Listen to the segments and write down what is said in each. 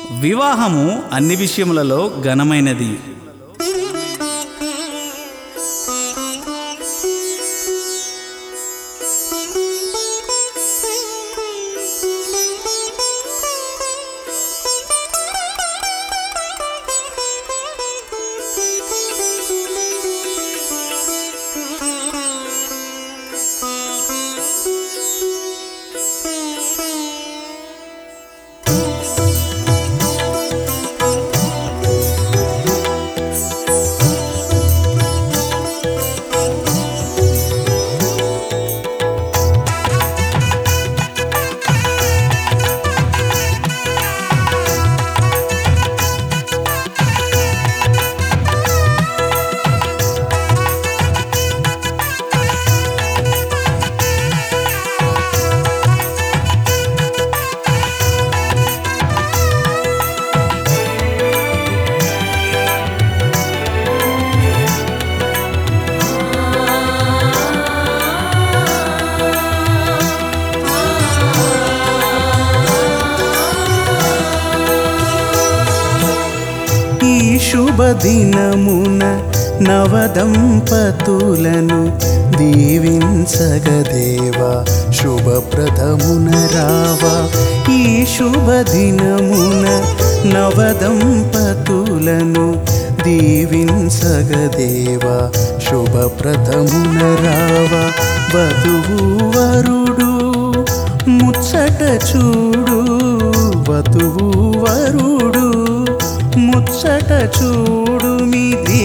వివాహము అన్ని విషయములలో ఘనమైనది ఈ శుభదినమున నవదంపతులను దీవించగదేవా శుభప్రదమున రావా ఈ శుభదినమున నవదంపతులను దీవించగదేవా శుభప్రదమున రావా వధువు వరుడు ముచ్చట చూడు వధువు వరుడు ముచ్చట చూడు మీ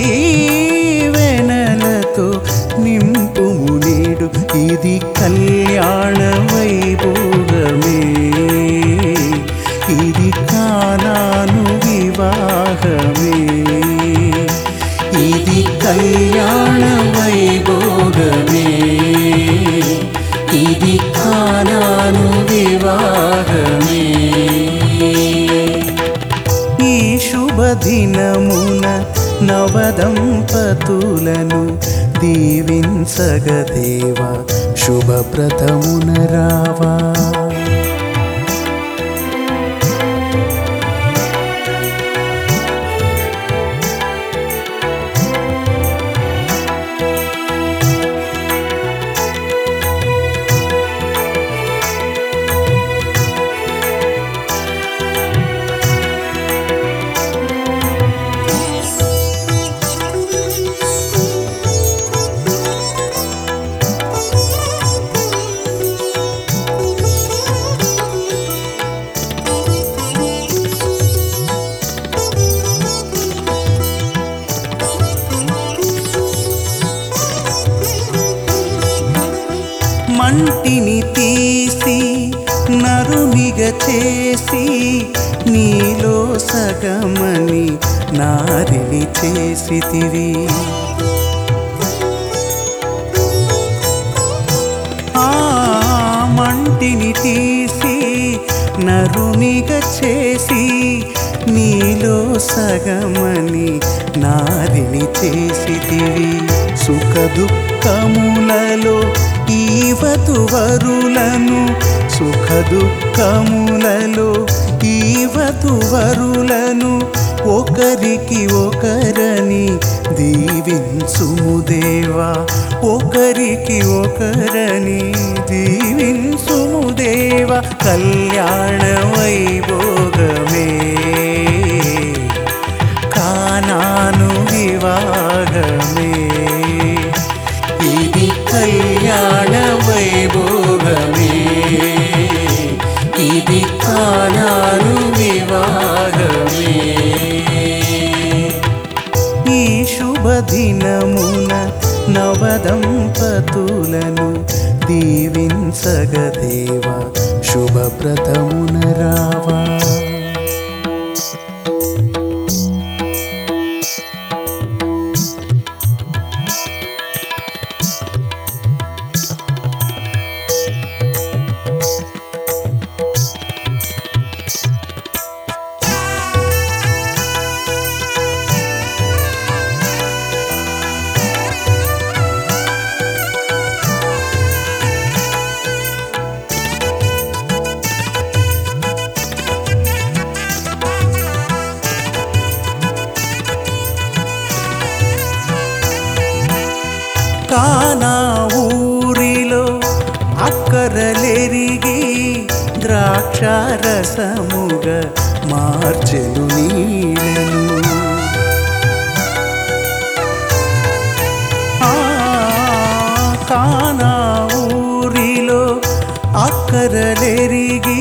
దీవెనలతో నింపుము నేడు ఇది కళ్యాణ వైభోగమే ఇది కానాను వివాహమే ఇది కళ్యాణ వైభోగమే ఇది కానాను వివాహమే ఈ శుభదినమున నవదంపతులను దీవించగదేవా శుభప్రదమున రావా మంటిని తీసి నరునిగ చేసి నీలో సగమని నారిని చేసితివి ఆ మంటిని తీసి నరునిగ చేసి నీలో సగమని నారిని చేసితివి సుఖ దుఃఖములలో ఈవతు వరులను సుఖ దుఃఖములలో ఈవతు వరులను ఒకరికి ఒకరని దీవించుము దేవా ఒకరికి ఒకరని దీవించుము దేవా కళ్యాణ వైభోగమే కానాను వివాహమే ఇది కళ్యాణ వైభోగమే ఇది కానాను వివాహమే ఈ శుభదినమున నవదంపతులను దీవించగదేవా శుభప్రదమున రావా కానా ఊరిలో అక్కరలెరిగి ద్రాక్షారసముగా మార్చెను నీళ్ళను ఆ, కానా ఊరిలో అక్కరలెరిగి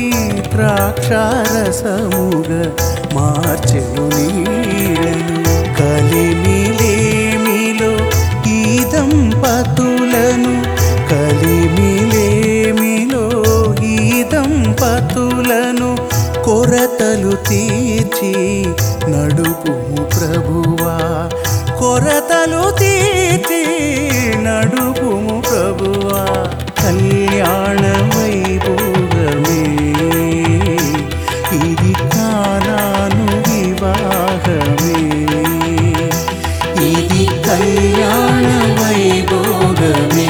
ద్రాక్షారసముగా మార్చెను నీళ్ళను కలిమిలేమిలో ఈ దంపతులను కలిమిలేమిలో ఈ దంపతులను కొరతలు తీర్చి నడుపుము ప్రభువా కొరతలు తీర్చి నడుపుము ప్రభువా కళ్యాణ వైభోగమే ఇది కానాను వివాహమే ఇది కళ్యాణ వైభోగమే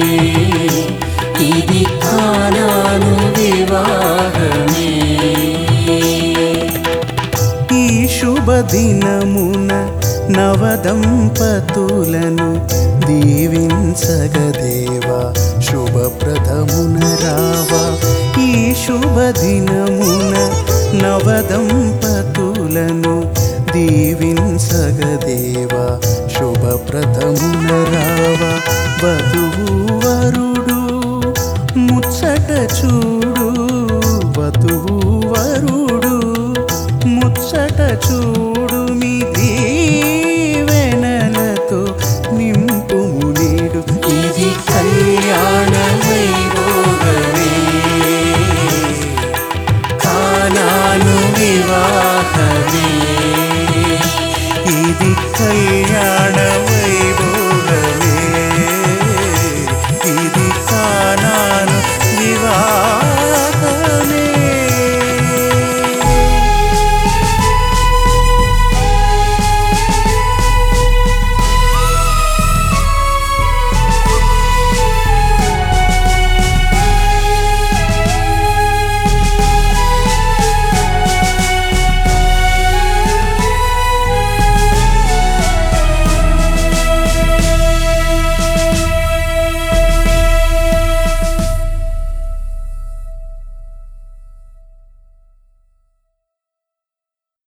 ఇది కానాను వివాహమే ఈ శుభదినమున నవదంపతులను దీవించగదేవా శుభప్రదమున రావా ఈ శుభదినమున నవదంపతులను దీవించగదేవా శుభప్రదమున రావా వధువు వరుడు ముచ్చట చూడు వధువు వరుడు ముచ్చట చూడు మీ దీవెనలతో నింపుము నేడు ఇది కళ్యాణ వైభోగమే కానాను వివాహమే ఇది కళ్యాణ